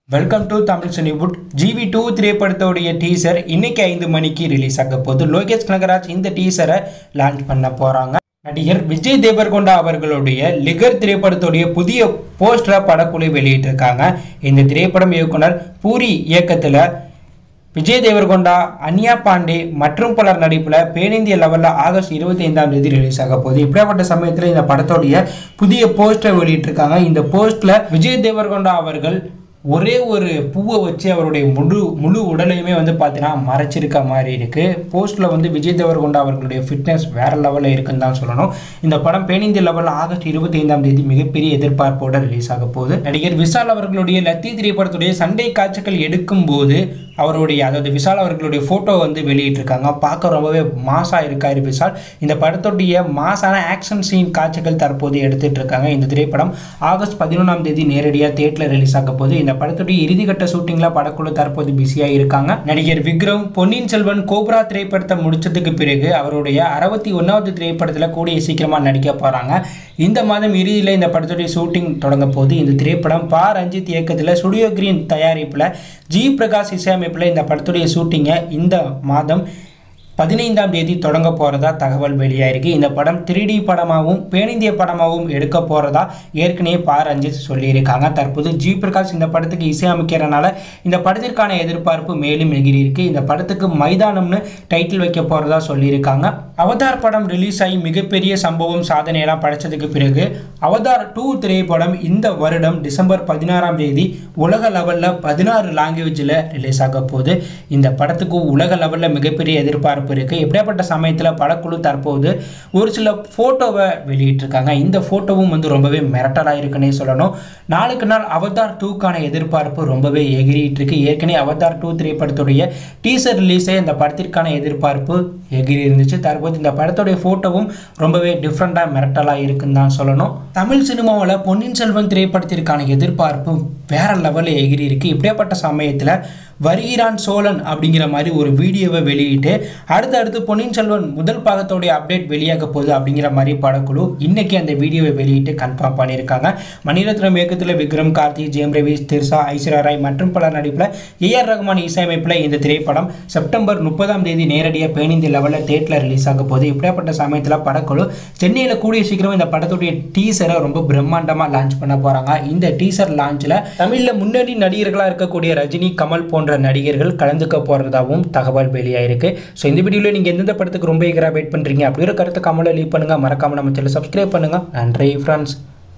welcome to Tamil Cinewood Jiivi two திரைப்படத்தோடைய teaser இன்னைக்கு ஐந்து மணிக்கு ரிலீஸ் ஆக போகுது லோகேஷ் கனகராஜ் இந்த டீசரை லான்ச் பண்ண போறாங்க நடிகர் விஜய் தேவர்கொண்டா அவர்களுடைய லிகர் திரைப்படத்துடைய புதிய போஸ்டரை படக்குழு வெளியிட்டிருக்காங்க இந்த திரைப்படம் இயக்குனர் பூரி இயக்கத்தில் விஜய் தேவர்கொண்டா அன்யா பாண்டே மற்றும் பலர் நடிப்பில் பேனிந்திய லெவலில் ஆகஸ்ட் இருபத்தி ஐந்தாம் தேதி ரிலீஸ் ஆக போகுது இப்படிப்பட்ட சமயத்தில் இந்த படத்தோடைய புதிய போஸ்டர் வெளியிட்டிருக்காங்க இந்த போஸ்டில் விஜய் தேவர்கொண்டா அவர்கள் ஒரே ஒரு பூவை வச்சு அவருடைய முழு முழு உடலையுமே வந்து பார்த்தீங்கன்னா மறைச்சிருக்க மாதிரி இருக்குது போஸ்ட்டில் வந்து விஜய் தேவர்கொண்டா அவர்களுடைய ஃபிட்னஸ் வேறு லெவலில் இருக்குன்னு தான் சொல்லணும் இந்த படம் பேனிந்திய லெவலில் ஆகஸ்ட் இருபத்தி ஐந்தாம் தேதி மிகப்பெரிய எதிர்பார்ப்போடு ரிலீஸ் ஆக போகுது நடிகர் விஷால் அவர்களுடைய லத்தி திரைப்படத்துடைய சண்டை காட்சிகள் எடுக்கும்போது அவருடைய அதாவது விஷால் அவர்களுடைய ஃபோட்டோ வந்து வெளியிட்டிருக்காங்க பார்க்க ரொம்பவே மாசாக இருக்காரு விஷால் இந்த படத்துடைய மாசான ஆக்ஷன் சீன் காட்சிகள் தற்போது எடுத்துட்டு இருக்காங்க இந்த திரைப்படம் ஆகஸ்ட் பதினொன்றாம் தேதி நேரடியாக தேட்டரில் ரிலீஸ் ஆக போகுது இந்த படத்துடைய இறுதிக்கட்ட ஷூட்டிங்கில் படக்குழு தற்போது பிஸியாக இருக்காங்க நடிகர் விக்ரம் பொன்னியின் செல்வன் கோப்ரா திரைப்படத்தை முடிச்சதுக்கு பிறகு அவருடைய அறுபத்தி ஒன்றாவது திரைப்படத்தில் கூடிய சீக்கிரமாக நடிக்க போகிறாங்க இந்த மாதம் இறுதியில் இந்த படத்துடைய ஷூட்டிங் தொடங்க போகுது இந்த திரைப்படம் பா ரஞ்சித் இயக்கத்தில் ஸ்டுடியோ கிரீன் தயாரிப்பில் ஜி பிரகாஷ் இசையமைப்பில் இந்த படத்துடைய ஷூட்டிங்கை இந்த மாதம் பதினைந்தாம் தேதி தொடங்க போகிறதா தகவல் வெளியாயிருக்கு இந்த படம் த்ரீ டி படமாகவும் பேனிந்திய படமாகவும் எடுக்க போகிறதா ஏற்கனவே பா ரஞ்சித் சொல்லியிருக்காங்க தற்போது ஜி பிரகாஷ் இந்த படத்துக்கு இசையமைக்கிறனால இந்த படத்திற்கான எதிர்பார்ப்பு மேலும் எகிரி இருக்கு இந்த படத்துக்கு மைதானம்னு டைட்டில் வைக்க போகிறதா சொல்லியிருக்காங்க அவதார் படம் ரிலீஸ் ஆகி மிகப்பெரிய சம்பவம் சாதனையெல்லாம் படைச்சதுக்கு பிறகு அவதார் டூ திரைப்படம் இந்த வருடம் டிசம்பர் பதினாறாம் தேதி உலக லெவலில் பதினாறு லாங்குவேஜில் ரிலீஸ் ஆக போகுது இந்த படத்துக்கு உலக லெவலில் மிகப்பெரிய எதிர்பார்ப்பு இருக்குது எப்படியாப்பட்ட சமயத்தில் படக்குழு தற்போது ஒரு சில ஃபோட்டோவை வெளியிட்டிருக்காங்க இந்த ஃபோட்டோவும் வந்து ரொம்பவே மிரட்டலாக இருக்குன்னே சொல்லணும் நாளுக்கு நாள் அவதார் டூக்கான எதிர்பார்ப்பு ரொம்பவே எகிரிட்டு இருக்கு ஏற்கனவே அவதார் டூ திரைப்படத்துடைய டீசர் ரிலீஸே இந்த படத்திற்கான எதிர்பார்ப்பு எகிரி இருந்துச்சு தற்போது இந்த படத்துடைய ஃபோட்டோவும் ரொம்பவே டிஃப்ரெண்ட்டாக மிரட்டலாக இருக்குன்னு தான் சொல்லணும் தமிழ் சினிமாவில் பொன்னியின் செல்வன் திரைப்படத்திற்கான எதிர்பார்ப்பு வேற லெவலில் எகிரி இருக்கு இப்படியாப்பட்ட சமயத்தில் வருகிறான் சோழன் அப்படிங்கிற மாதிரி ஒரு வீடியோவை வெளியிட்டு அடுத்தடுத்து பொன்னியின் செல்வன் முதல் பாகத்தோடைய அப்டேட் வெளியாக போகுது அப்படிங்கிற மாதிரி படக்குழு இன்னைக்கு அந்த வீடியோவை வெளியிட்டு கன்ஃபார்ம் பண்ணியிருக்காங்க மணிரத்னம் இயக்கத்தில் விக்ரம் கார்த்தி ஜெயம் ரவி திர்சா ஐஸ்வர்யா ராய் மற்றும் பலர் நடிப்பில் ஏஆர் ரகுமான் இசையமைப்பில் இந்த திரைப்படம் செப்டம்பர் முப்பதாம் தேதி நேரடியாக பேணிந்த லெவலில் தேட்டரில் ரிலீஸ் ஆக போகுது இப்படியாப்பட்ட சமயத்தில் படக்குழு சென்னையில் கூடிய சீக்கிரம் இந்த படத்துடைய டீசரை ரொம்ப பிரம்மாண்டமாக லான்ச் பண்ண போகிறாங்க இந்த டீசர் லான்ச்சில் தமிழில் முன்னணி நடிகர்களாக இருக்கக்கூடிய ரஜினி கமல் போன்ற நடிகர்கள் கலந்துக்க போகிறதாகவும் தகவல் வெளியாயிருக்கு ஸோ இந்த வீடியோவில் நீங்கள் எந்தெந்த படத்துக்கு ரொம்ப ஈகராக வெயிட் பண்ணுறீங்க அப்படி ஒரு கருத்து கமலை லீவ் பண்ணுங்கள் மறக்காமல் நம்ம சேனல் சப்ஸ்கிரைப் பண்ணுங்கள் நன்றி ஃப்ரெண்ட்ஸ்